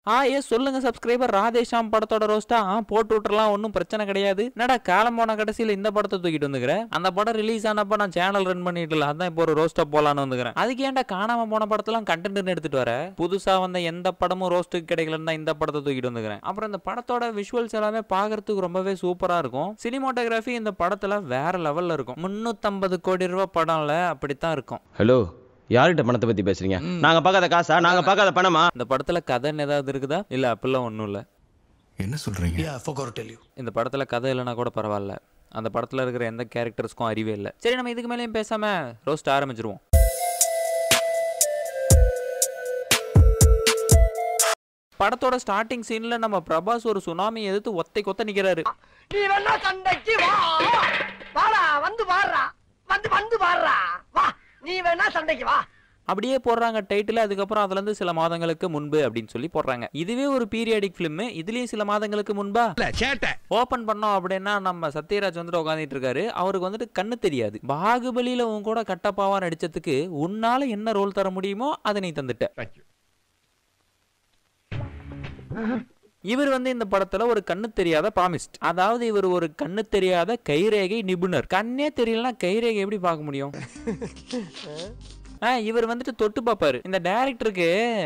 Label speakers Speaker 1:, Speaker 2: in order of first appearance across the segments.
Speaker 1: ஆ ஏ சொல்லுங்க சப்ஸ்கிரைபர் ராதேஷாம் படத்தோட ரோஸ்டா ஆ போட்டு விட்டுறலாம் ஒன்றும் பிரச்சனை கிடையாது என்னடா காலம் போன கடைசியில் இந்த படத்தை தூக்கிட்டு வந்துக்கிறேன் அந்த படம் ரிலீஸ் ஆனப்ப நான் சேனல் ரன் பண்ணிட்டு இல்லை அதான் இப்போ ஒரு ரோஸ்டா போலான்னு வந்துக்கிறேன் அதுக்கு ஏன்டா காணாம போன படத்தெல்லாம் கண்டென்ட் எடுத்துட்டு வர புதுசா வந்த எந்த படமும் ரோஸ்ட்டுக்கு கிடைக்கலன்னு தான் இந்த படத்தை தூக்கிட்டு வந்துக்கிறேன் அப்புறம் இந்த படத்தோட விஷுவல்ஸ் எல்லாமே பார்க்கறதுக்கு ரொம்பவே சூப்பரா இருக்கும் சினிமோட்டோகிராஃபி இந்த படத்துல வேற லெவல்ல இருக்கும் முன்னூத்தம்பது கோடி ரூபாய் படம்ல அப்படித்தான் இருக்கும்
Speaker 2: ஹலோ யார்கிட்ட பணத்தை பத்தி பேசுறீங்க நாங்க பார்க்காத காசா நாங்க பார்க்காத பணமா
Speaker 1: இந்த படத்துல கதைன்னு ஏதாவது இருக்குதா இல்ல அப்படிலாம் ஒன்றும் இல்லை
Speaker 3: என்ன சொல்றீங்க
Speaker 1: இந்த படத்துல கதை இல்லைனா கூட பரவாயில்ல அந்த படத்துல இருக்கிற எந்த கேரக்டர்ஸ்க்கும் அறிவே இல்லை சரி நம்ம இதுக்கு மேலேயும் பேசாம ரோஸ்ட் ஆரம்பிச்சிருவோம் படத்தோட ஸ்டார்டிங் சீன்ல நம்ம பிரபாஸ் ஒரு சுனாமி எதிர்த்து ஒத்தை கொத்த நிக்கிறாரு
Speaker 4: நீ வேணா சண்டைக்கு வா வாடா வந்து பாடுறா வந்து வந்து பாடுறா வா நீ வேணா சண்டைக்கு வா
Speaker 1: அப்படியே போடுறாங்க டைட்டில் அதுக்கப்புறம் அதுல இருந்து சில மாதங்களுக்கு முன்பு அப்படின்னு சொல்லி போடுறாங்க இதுவே ஒரு பீரியாடிக் ஃபிலிம் இதுலயும் சில மாதங்களுக்கு முன்பா ஓபன் பண்ணோம் அப்படின்னா நம்ம சத்யராஜ் வந்துட்டு உட்காந்துட்டு இருக்காரு அவருக்கு வந்துட்டு கண்ணு தெரியாது பாகுபலியில உன் கூட கட்டப்பாவா நடிச்சதுக்கு உன்னால என்ன ரோல் தர முடியுமோ அதை நீ தந்துட்ட இவர் வந்து இந்த படத்துல ஒரு கண்ணு தெரியாத பாமிஸ்ட் அதாவது இவர் ஒரு கண்ணு தெரியாத கைரேகை நிபுணர் கண்ணே தெரியலனா கைரேகை எப்படி பார்க்க முடியும் ஆ, இவர் வந்துட்டு தொட்டு பார்ப்பாரு இந்த டைரக்டருக்கு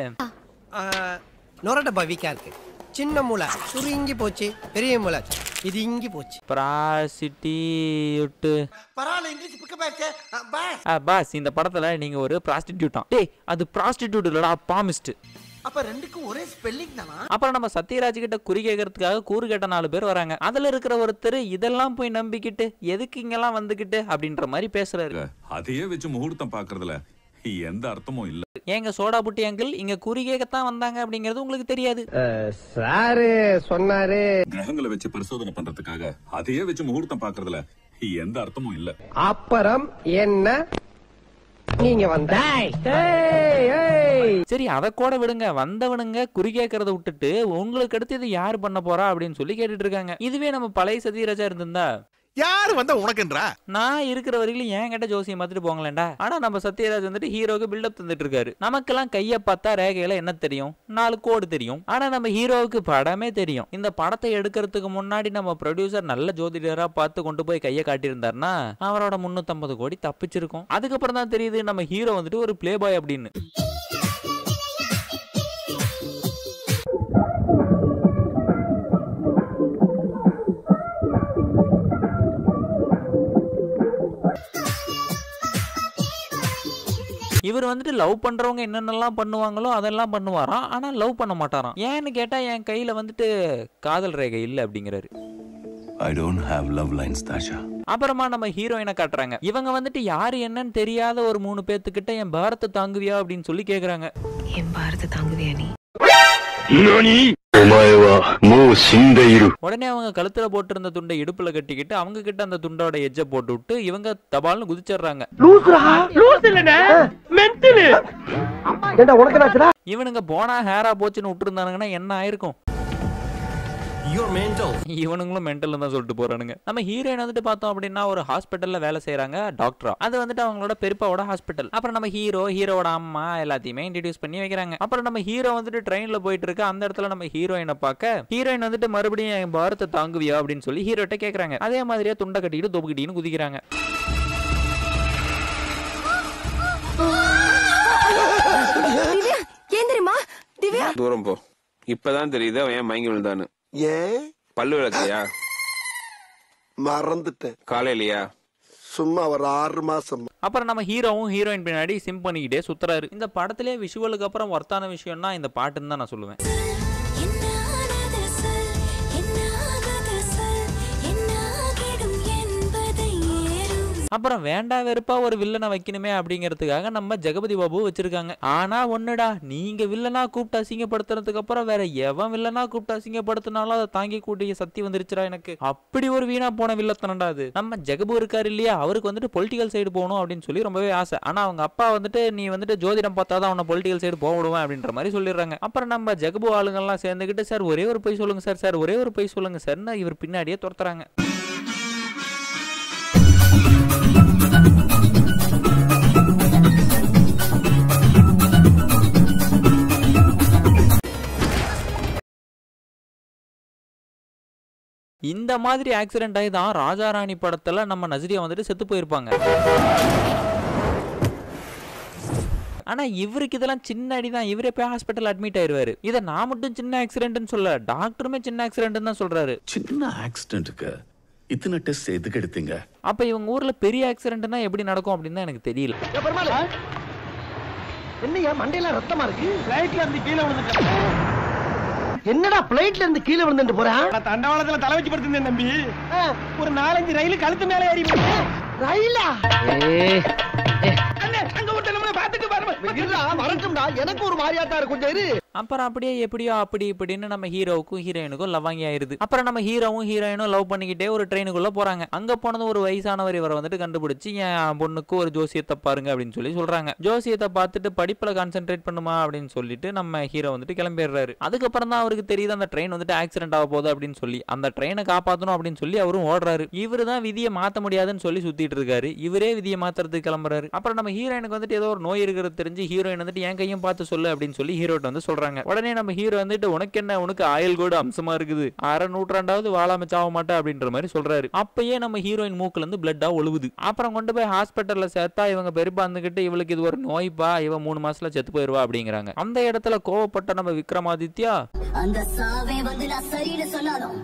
Speaker 5: நொர டப்பா வீக்கா இருக்கு சின்ன மூளை சுருங்கி போச்சு பெரிய மூளை இது இங்கி போச்சு
Speaker 1: ப்ராசிட்டியூட்டு
Speaker 4: பரவாயில்ல இங்கிலீஷ் பிக்க பேச்சு பாஸ்
Speaker 1: ஆ பாஸ் இந்த படத்துல நீங்க ஒரு ப்ராஸ்டிடியூட்டான் டேய் அது ப்ராஸ்டிடியூட் இல்லடா பாமிஸ்ட்
Speaker 4: அப்ப ரெண்டுக்கும் ஒரே ஸ்பெல்லிங் தானா
Speaker 1: அப்புறம் நம்ம சத்யராஜ் கிட்ட குறி கேட்கறதுக்காக கூறு கேட்ட நாலு பேர் வராங்க அதுல இருக்கிற ஒருத்தர் இதெல்லாம் போய் நம்பிக்கிட்டு எதுக்கு இங்கெல்லாம் வந்துகிட்டு அப்படின்ற மாதிரி பேசுறாரு
Speaker 6: அதையே வச்சு முகூர்த்தம் பாக்குறதுல எந்த அர்த்தமும் இல்ல
Speaker 1: ஏங்க சோடா புட்டி அங்கிள் இங்க குறி கேட்கத்தான் வந்தாங்க அப்படிங்கிறது உங்களுக்கு தெரியாது
Speaker 5: சாரு சொன்னாரு
Speaker 6: கிரகங்களை வச்சு பரிசோதனை பண்றதுக்காக அதையே வச்சு முகூர்த்தம் பாக்குறதுல எந்த அர்த்தமும் இல்ல
Speaker 5: அப்புறம் என்ன நீங்க வந்த ஏய், ஏய்.
Speaker 1: சரி அதை கூட விடுங்க வந்தவனுங்க குறி கேட்கறத விட்டுட்டு உங்களுக்கு அடுத்து இது யார் பண்ண போறா அப்படின்னு சொல்லி கேட்டுட்டு இருக்காங்க இதுவே நம்ம பழைய சத்யராஜா இருந்திருந்தா
Speaker 3: யாரு வந்தா உனக்குன்றா
Speaker 1: நான் இருக்கிற வரைக்கும் ஏன் கிட்ட ஜோசியம் பார்த்துட்டு போங்களேன்டா ஆனா நம்ம சத்யராஜ் வந்துட்டு ஹீரோக்கு பில்டப் தந்துட்டு இருக்காரு நமக்கெல்லாம் கைய பார்த்தா ரேகையில என்ன தெரியும் நாலு கோடு தெரியும் ஆனா நம்ம ஹீரோவுக்கு படமே தெரியும் இந்த படத்தை எடுக்கிறதுக்கு முன்னாடி நம்ம ப்ரொடியூசர் நல்ல ஜோதிடரா பார்த்து கொண்டு போய் கையை காட்டியிருந்தாருன்னா அவரோட 350 கோடி தப்பிச்சிருக்கும் அதுக்கப்புறம் தான் தெரியுது நம்ம ஹீரோ வந்துட்டு ஒரு பிளே பாய் அப்படின்னு இவர் வந்துட்டு லவ் பண்றவங்க என்னென்னலாம் பண்ணுவாங்களோ அதெல்லாம் பண்ணுவாராம் ஆனா லவ் பண்ண மாட்டாராம் ஏன்னு கேட்டா என் கையில வந்துட்டு காதல் ரேகை இல்ல அப்படிங்கிறாரு
Speaker 3: I don't have love lines தாஷா
Speaker 1: அப்புறமா நம்ம ஹீரோயினை காட்டுறாங்க இவங்க வந்துட்டு யாரு என்னன்னு தெரியாத ஒரு மூணு பேத்துக்கிட்ட என் பாரத்தை தாங்குவியா அப்படின்னு சொல்லி கேக்குறாங்க
Speaker 7: என் பாரத தாங்குவியா நீ
Speaker 1: உடனே அவங்க கழுத்துல போட்டிருந்த துண்டை இடுப்புல கட்டிக்கிட்டு அவங்க கிட்ட அந்த துண்டோட எஜ்ஜை போட்டு விட்டு இவங்க தபால்னு குதிச்சிடுறாங்க
Speaker 5: ஏண்டா உனக்கு என்னாச்சுடா
Speaker 1: இவனுங்க போனா ஹேரா போச்சுன்னு விட்டுருந்தானுங்கன்னா என்ன ஆயிருக்கும் இவனுங்களும் மென்டல் தான் சொல்லிட்டு போறானுங்க நம்ம ஹீரோயின் வந்துட்டு பார்த்தோம் அப்படின்னா ஒரு ஹாஸ்பிட்டல்ல வேலை செய்யறாங்க டாக்டரா அது வந்துட்டு அவங்களோட பெரியப்பாவோட ஹாஸ்பிட்டல் அப்புறம் நம்ம ஹீரோ ஹீரோவோட அம்மா எல்லாத்தையுமே இன்ட்ரடியூஸ் பண்ணி வைக்கிறாங்க அப்புறம் நம்ம ஹீரோ வந்துட்டு ட்ரெயின்ல போயிட்டு இருக்கு அந்த இடத்துல நம்ம ஹீரோயினை பார்க்க ஹீரோயின் வந்துட்டு மறுபடியும் என் பாரத்தை தாங்குவியா அப்படின்னு சொல்லி ஹீரோட்ட கேக்குறாங்க அதே மாதிரியே துண்டை கட்டிக்கிட்டு தொப்புக்கிட்டின்னு குதிக்கிறாங்க
Speaker 7: ஏன் தெரியுமா திவ்யா
Speaker 8: தூரம் போ இப்பதான் தெரியுது அவன் ஏன் மயங்கி விழுந்தான்னு
Speaker 9: ஏன்
Speaker 8: பல்லு விளக்கலையா
Speaker 9: மறந்துட்டேன்
Speaker 8: காலையிலயா
Speaker 9: சும்மா ஒரு ஆறு மாசம்
Speaker 1: அப்புறம் நம்ம ஹீரோவும் ஹீரோயின் பின்னாடி சிம் பண்ணிக்கிட்டே சுத்துறாரு இந்த படத்திலே விஷுவலுக்கு அப்புறம் ஒர்த்தான விஷயம்னா இந்த பாட்டுன்னு தான் நான் சொல்லுவேன் அப்புறம் வேண்டா வெறுப்பா ஒரு வில்லனை வைக்கணுமே அப்படிங்கிறதுக்காக நம்ம ஜெகபதி பாபு வச்சிருக்காங்க ஆனா ஒண்ணுடா நீங்க வில்லனா கூப்பிட்டு அசிங்கப்படுத்துறதுக்கு அப்புறம் வேற எவன் வில்லனா கூப்பிட்டு அசிங்கப்படுத்தினாலும் அதை தாங்கி கூடிய சக்தி வந்துருச்சுடா எனக்கு அப்படி ஒரு வீணா போன வில்லத்தனடா அது நம்ம ஜெகபு இருக்காரு இல்லையா அவருக்கு வந்துட்டு பொலிட்டிக்கல் சைடு போகணும் அப்படின்னு சொல்லி ரொம்பவே ஆசை ஆனா அவங்க அப்பா வந்துட்டு நீ வந்துட்டு ஜோதிடம் பார்த்தாதான் அவனை பொலிட்டிக்கல் சைடு போக விடுவேன் அப்படின்ற மாதிரி சொல்லிடுறாங்க அப்புறம் நம்ம ஜெகபு ஆளுங்கெல்லாம் சேர்ந்துக்கிட்டு சார் ஒரே ஒரு பொய் சொல்லுங்க சார் சார் ஒரே ஒரு பொய் சொல்லுங்க சார்னு இவர் பின்னாடியே துரத்துறாங்க இந்த மாதிரி ஆக்சிடென்ட் ஆகி தான் ராஜா ராணி படத்துல நம்ம நஸ்ரியா வந்துட்டு செத்து போயிருப்பாங்க ஆனா இவருக்கு இதெல்லாம் சின்ன அடி தான் இவரே போய் ஹாஸ்பிட்டல் அட்மிட் ஆயிருவாரு இதை நான் மட்டும் சின்ன ஆக்சிடென்ட்னு சொல்ல டாக்டருமே சின்ன ஆக்சிடென்ட் தான் சொல்றாரு
Speaker 3: சின்ன ஆக்சிடென்ட்க்கு இத்தனை டெஸ்ட் எதுக்கு எடுத்தீங்க
Speaker 1: அப்ப இவங்க ஊர்ல பெரிய ஆக்சிடென்ட்னா எப்படி நடக்கும் அப்படின்னு தான் எனக்கு தெரியல
Speaker 4: என்னையா மண்டையெல்லாம் ரத்தமா இருக்கு பிளைட்ல இருந்து கீழே விழுந்துட்டேன் என்னடா பிளைட்ல இருந்து கீழே விழுந்துட்டு போறேன்
Speaker 5: தண்டவாளத்துல தலை வச்சு படுத்திருந்தேன் நம்பி ஒரு நாலஞ்சு ரயில் கழுத்து மேல ஏறி
Speaker 4: ரயிலா
Speaker 5: அண்ணே அங்க விட்டு நம்ம பாத்துட்டு
Speaker 4: இருடா, வரட்டும்டா எனக்கு ஒரு மாதிரியாட்டா இருக்கு கொஞ்சம் இரு
Speaker 1: அப்புறம் அப்படியே எப்படியோ அப்படி இப்படின்னு நம்ம ஹீரோவுக்கும் ஹீரோயினுக்கும் லவ்வாங்கி ஆயிருது அப்புறம் நம்ம ஹீரோவும் ஹீரோயினும் லவ் பண்ணிக்கிட்டே ஒரு ட்ரெயினுக்குள்ள போறாங்க அங்க போனது ஒரு வயசானவர் இவரை வந்துட்டு கண்டுபிடிச்சு என் பொண்ணுக்கு ஒரு ஜோசியத்தை பாருங்க அப்படின்னு சொல்லி சொல்றாங்க ஜோசியத்தை பார்த்துட்டு படிப்புல கான்சென்ட்ரேட் பண்ணுமா அப்படின்னு சொல்லிட்டு நம்ம ஹீரோ வந்துட்டு கிளம்பிடுறாரு அதுக்கப்புறம் தான் அவருக்கு தெரியுது அந்த ட்ரெயின் வந்துட்டு ஆக்சிடென்ட் ஆக போகுது அப்படின்னு சொல்லி அந்த ட்ரெயினை காப்பாற்றணும் அப்படின்னு சொல்லி அவரும் ஓடுறாரு இவரு தான் விதியை மாத்த முடியாதுன்னு சொல்லி சுத்திட்டு இருக்காரு இவரே விதியை மாத்துறதுக்கு கிளம்புறாரு அப்புறம் நம்ம ஹீரோயினுக்கு வந்துட்டு ஏதோ ஒரு நோய் இருக்கிறது தெரிஞ்சு ஹீரோயின் வந்துட்டு என் கையும் பார்த்து சொல்லு அப்படின்னு சொல்லி ஹீரோட்ட வந்து சொல்றாங்க உடனே நம்ம ஹீரோ வந்துட்டு உனக்கு என்ன உனக்கு ஆயுள் கூட அம்சமா இருக்குது அரை நூற்றாண்டாவது வாழாம சாவ மாட்டா அப்படின்ற மாதிரி சொல்றாரு அப்பயே நம்ம ஹீரோயின் மூக்குல இருந்து பிளட்டா ஒழுகுது அப்புறம் கொண்டு போய் ஹாஸ்பிட்டல்ல சேர்த்தா இவங்க பெரியப்பா இருந்துகிட்டு இவளுக்கு இது ஒரு நோய்ப்பா இவ மூணு மாசத்துல செத்து போயிருவா அப்படிங்கிறாங்க அந்த இடத்துல கோவப்பட்ட நம்ம விக்ரமாதித்யா
Speaker 10: அந்த சாவே வந்து நான் சரின்னு சொன்னாலும்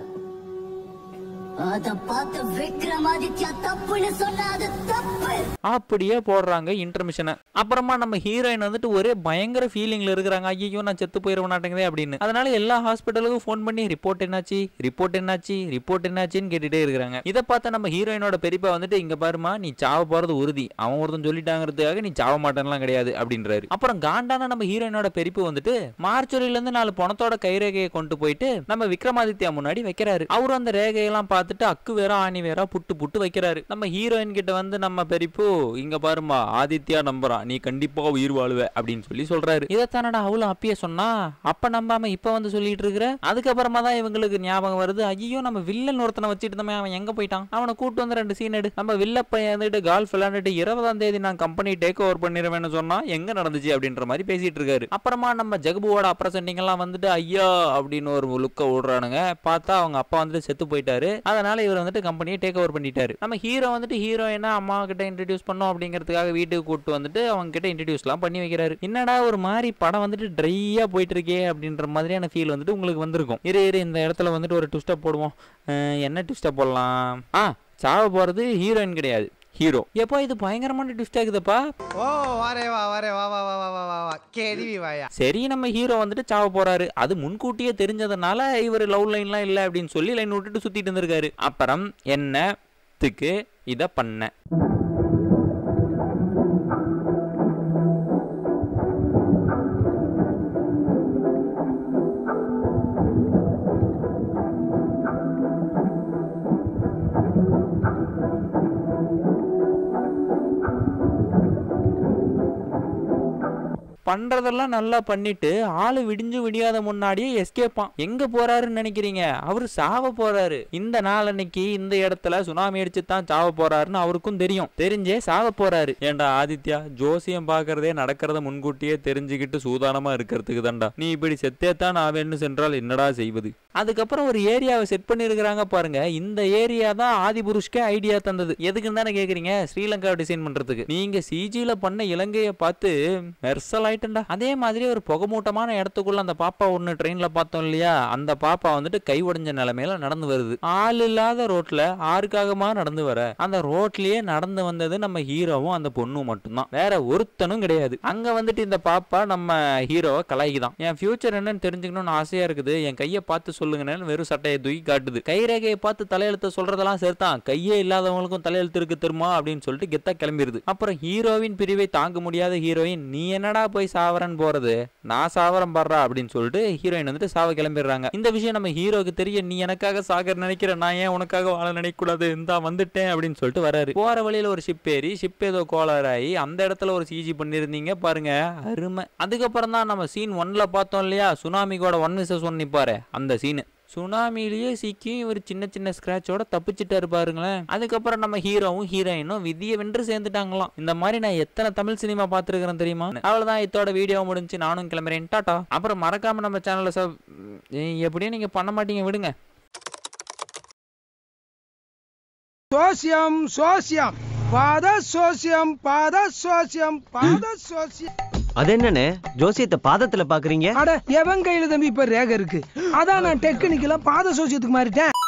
Speaker 10: அத பார்த்து விக்ரமாதித்யா தப்புன்னு சொன்னா அது தப்பு
Speaker 1: அப்படியே போடுறாங்க இன்டர்மிஷனை அப்புறமா நம்ம ஹீரோயின் வந்துட்டு ஒரே பயங்கர ஃபீலிங்ல இருக்கிறாங்க ஐயோ நான் செத்து போயிருவேனாட்டேங்குதே அப்படின்னு அதனால எல்லா ஹாஸ்பிட்டலுக்கும் ஃபோன் பண்ணி ரிப்போர்ட் என்னாச்சு ரிப்போர்ட் என்னாச்சு ரிப்போர்ட் என்னாச்சுன்னு கேட்டுட்டே இருக்கிறாங்க இதை பார்த்த நம்ம ஹீரோயினோட பெரியப்பா வந்துட்டு இங்க பாருமா நீ சாவ போறது உறுதி அவன் ஒருத்தன் சொல்லிட்டாங்கிறதுக்காக நீ சாவ மாட்டேன்லாம் கிடையாது அப்படின்றாரு அப்புறம் காண்டான நம்ம ஹீரோயினோட பெரியப்பு வந்துட்டு மார்ச்சுரியில இருந்து நாலு பணத்தோட கைரேகையை கொண்டு போயிட்டு நம்ம விக்ரமாதித்யா முன்னாடி வைக்கிறாரு அவரும் அந்த ரேகையெல்லாம் பார்த்துட்டு அக்கு வேற ஆணி வேற புட்டு புட்டு வைக்கிறாரு நம்ம ஹீரோயின் கிட்ட வந்து நம்ம பெரியப்பு இங்க பாருமா ஆதித்யா நம்புறான் நீ கண்டிப்பா உயிர் வாழுவ அப்படின்னு சொல்லி சொல்றாரு இதைத்தானடா அவளும் அப்பயே சொன்னா அப்ப நம்பாம இப்ப வந்து சொல்லிட்டு இருக்கிற அதுக்கப்புறமா தான் இவங்களுக்கு ஞாபகம் வருது ஐயோ நம்ம வில்லன் ஒருத்தனை வச்சுட்டு இருந்தோமே அவன் எங்க போயிட்டான் அவனை கூட்டு வந்து ரெண்டு சீன் எடு நம்ம வில்ல பையன் வந்துட்டு கால்ஃப் விளையாண்டுட்டு இருபதாம் தேதி நான் கம்பெனி டேக் ஓவர் பண்ணிடுவேன்னு சொன்னா எங்க நடந்துச்சு அப்படின்ற மாதிரி பேசிட்டு இருக்காரு அப்புறமா நம்ம ஜெகபுவோட அப்ரசன்டிங் எல்லாம் வந்துட்டு ஐயா அப்படின்னு ஒரு லுக்க விடுறானுங்க பார்த்தா அவங்க அப்பா வந்துட்டு செத்து போயிட்டாரு அதனால இவர் வந்துட்டு கம்பெனியை டேக் ஓவர் பண்ணிட்டாரு நம்ம ஹீரோ வந்துட்டு ஹீரோயினா அம்மா கிட்ட இன்ட்ரடியூஸ் பண்ணோம் அப்படிங்கிறதுக்காக வீட்டுக்கு கூட்டு வந்துட்டு அவங்க கிட்ட இன்ட்ரடியூஸ்லாம் பண்ணி வைக்கிறாரு என்னடா ஒரு மாதிரி படம் வந்துட்டு ட்ரையா போயிட்டு இருக்கே அப்படின்ற மாதிரியான ஃபீல் வந்துட்டு உங்களுக்கு வந்திருக்கும் இரு இரு இந்த இடத்துல வந்துட்டு ஒரு ட்விஸ்டப் போடுவோம் அஹ், என்ன ட்விஸ்டப் போடலாம் ஆ சாவ போறது ஹீரோயின் கிடையாது ஹீரோ எப்போ இது பயங்கரமான ட்விஸ்ட் ஆகுதுப்பா
Speaker 5: ஓ வாரே வா வாரே வா வா வா வா வா வா வா கேள்வி வாயா
Speaker 1: சரி நம்ம ஹீரோ வந்துட்டு சாவ போறாரு அது முன்கூட்டியே தெரிஞ்சதுனால இவர் லவ் லைன்லாம் இல்லை அப்படின்னு சொல்லி லைன் விட்டுட்டு சுத்திட்டு இருந்திருக்காரு அப்புறம் என்னத்துக்கு இதை பண்ண பண்றதெல்லாம் நல்லா பண்ணிட்டு ஆளு விடிஞ்சு விடியாத முன்னாடியே எஸ்கேப்பான் எங்க போறாருன்னு நினைக்கிறீங்க அவரு சாவ போறாரு இந்த நாளன்னைக்கு இந்த இடத்துல சுனாமி அடிச்சு தான் சாவ போறாருன்னு அவருக்கும் தெரியும் தெரிஞ்சே சாவ போறாரு ஏன்டா ஆதித்யா ஜோசியம் பாக்குறதே நடக்கிறத முன்கூட்டியே தெரிஞ்சுக்கிட்டு சூதானமா இருக்கிறதுக்கு தான்டா நீ இப்படி செத்தேத்தான் ஆவேன்னு சென்றால் என்னடா செய்வது அதுக்கப்புறம் ஒரு ஏரியாவை செட் பண்ணிருக்கிறாங்க பாருங்க இந்த ஏரியா தான் ஆதிபுருஷ்கே ஐடியா தந்தது எதுக்குன்னு தானே கேக்குறீங்க ஸ்ரீலங்கா டிசைன் பண்றதுக்கு நீங்க சிஜில பண்ண இலங்கையை பார்த்து மெர்சல் ஆயிட்டா அதே மாதிரி ஒரு புகமூட்டமான இடத்துக்குள்ள அந்த பாப்பா ஒண்ணு ட்ரெயின்ல பார்த்தோம் இல்லையா அந்த பாப்பா வந்துட்டு கை உடைஞ்ச நிலைமையில நடந்து வருது ஆள் இல்லாத ரோட்ல ஆறுக்காகமா நடந்து வர அந்த ரோட்லயே நடந்து வந்தது நம்ம ஹீரோவும் அந்த பொண்ணும் மட்டும்தான் வேற ஒருத்தனும் கிடையாது அங்க வந்துட்டு இந்த பாப்பா நம்ம ஹீரோவை கலாய்க்குதான் என் ஃபியூச்சர் என்னன்னு தெரிஞ்சுக்கணும்னு ஆசையா இருக்குது என் கையை பார்த்து சொல்லுங்கன்னு வெறும் சட்டையை தூக்கி காட்டுது கைரேகையை பார்த்து தலையெழுத்த சொல்றதெல்லாம் சேர்த்தான் கையே இல்லாதவங்களுக்கும் தலையெழுத்து இருக்கு தெரியுமா அப்படின்னு சொல்லிட்டு கெத்தா கிளம்பிடுது அப்புறம் ஹீரோவின் பிரிவை தாங்க முடியாத ஹீரோயின் நீ என்னடா போய் சாவரன் போறது நான் சாவரம் பாடுறா அப்படின்னு சொல்லிட்டு ஹீரோயின் வந்துட்டு சாவ கிளம்பிடுறாங்க இந்த விஷயம் நம்ம ஹீரோக்கு தெரியும் நீ எனக்காக சாகர் நினைக்கிற நான் ஏன் உனக்காக வாழ நினைக்க கூடாது இந்தா வந்துட்டேன் அப்படின்னு சொல்லிட்டு வராரு போற வழியில ஒரு ஷிப் ஏறி ஷிப் ஏதோ கோளாறாயி அந்த இடத்துல ஒரு சிஜி பண்ணிருந்தீங்க பாருங்க அருமை அதுக்கப்புறம் தான் நம்ம சீன் ஒன்ல பார்த்தோம் இல்லையா சுனாமி கூட ஒன் விசஸ் ஒன் நிப்பாரு அந்த சீன் சுனாமிலேயே சிக்கி ஒரு சின்ன சின்ன ஸ்கிராச்சோட தப்பிச்சிட்டாரு பாருங்களேன் அதுக்கப்புறம் நம்ம ஹீரோவும் ஹீரோயினும் விதியை வென்று சேர்ந்துட்டாங்களாம் இந்த மாதிரி நான் எத்தனை தமிழ் சினிமா பார்த்துருக்கிறேன் தெரியுமா அவ்வளவுதான் இதோட வீடியோ முடிஞ்சு நானும் கிளம்புறேன் டாட்டா அப்புறம் மறக்காம நம்ம சேனலை சப் எப்படியும் நீங்க பண்ண மாட்டீங்க விடுங்க
Speaker 11: சோசியம் சோசியம் பாத சோசியம் பாத சோசியம் பாத சோசியம்
Speaker 2: அது என்னண்ணே ஜோசியத்தை பாதத்துல பாக்குறீங்க
Speaker 11: அட எவன் கையில தம்பி இப்ப ரேக இருக்கு அதான் நான் டெக்னிக்கலா பாத சோசியத்துக்கு மாறிட்டேன்